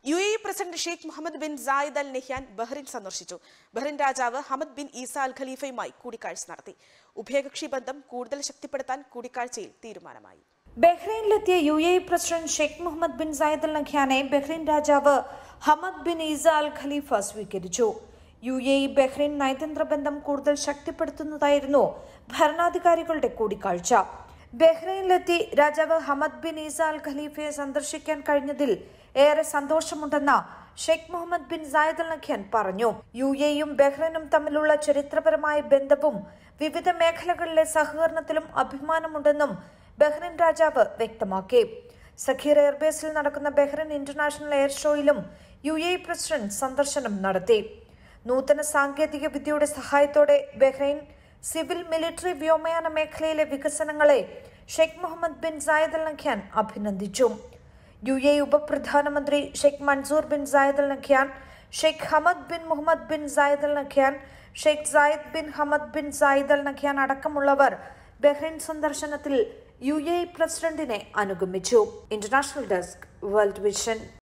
U A president Sheikh Mohammed bin Zayed Al Nahyan Bahrain സന്ദർശിച്ചു Bahrain രാജാവ് Hamad bin Isa Al ഖലീഫയുമായി കൂടിക്കാഴ്ച നടത്തി ഉഭയകക്ഷി ബന്ധം കൂടുതൽ ശക്തിപ്പെടുത്താൻ കൂടിക്കാഴ്ചയിൽ തീരുമാനമായി ബഹ്റൈനിലെത്തിയ U A president Sheikh Mohammed bin Zayed Al നഖ്യാനെ ബഹ്റൈൻ രാജാവ് Hamad bin Isa Al Khalifa സ്വീകരിച്ചു യു എ ബഹ്റൈൻ നയതന്ത്ര ബന്ധം കൂടുതൽ ശക്തിപ്പെടുത്തുന്നതായിരുന്നു ഭരണാധികാരികളുടെ കൂടിക്കാഴ്ച ബഹ്റൈനിലെത്തി രാജാവ് ഹമദ് ബിൻ ഈസ അൽ ഖലീഫയെ സന്ദർശിക്കാൻ കഴിഞ്ഞതിൽ ഏറെ സന്തോഷമുണ്ടെന്ന് Sheikh Mohammed bin Zayed Al നഖ്യാൻ പറഞ്ഞു യു എയും ബഹ്റൈനും തമ്മിലുള്ള ചരിത്രപരമായ ബന്ധവും വിവിധ മേഖലകളിലെ സഹകരണത്തിലും അഭിമാനമുണ്ടെന്നും ബഹ്റൈൻ രാജാവ് വ്യക്തമാക്കി സഖീർ എയർബേസിൽ നടക്കുന്ന ബഹ്റൈൻ ഇന്റർനാഷണൽ എയർ ഷോയിലും യു എ പ്രസിഡന്റ് സന്ദർശനം നടത്തി നൂതന സാങ്കേതിക വിദ്യയുടെ സഹായത്തോടെ ബഹ്റൈൻ സിവിൽ മിലിറ്ററി വ്യോമയാന മേഖലയിലെ വികസനങ്ങളെ ഷെയ്ഖ് മുഹമ്മദ് ബിൻ സായദ് അൽ നഖ്യാൻ അഭിനന്ദിച്ചു യു എ ഉപപ്രധാനമന്ത്രി ഷെയ്ഖ് മൻസൂർ ബിൻ സായദ് അൽ നഖ്യാൻ Sheikh Hamad bin Muhammad bin Zayed അൽ നഖ്യാൻ Sheikh Zayed bin Hamad bin Zayed Al നഖ്യാൻ അടക്കമുള്ളവർ ബഹ്റൈൻ സന്ദർശനത്തിൽ യു എ പ്രസിഡന്റിനെ അനുഗമിച്ചു ഇന്റർനാഷണൽ ഡെസ്ക് വേൾഡ് വിഷൻ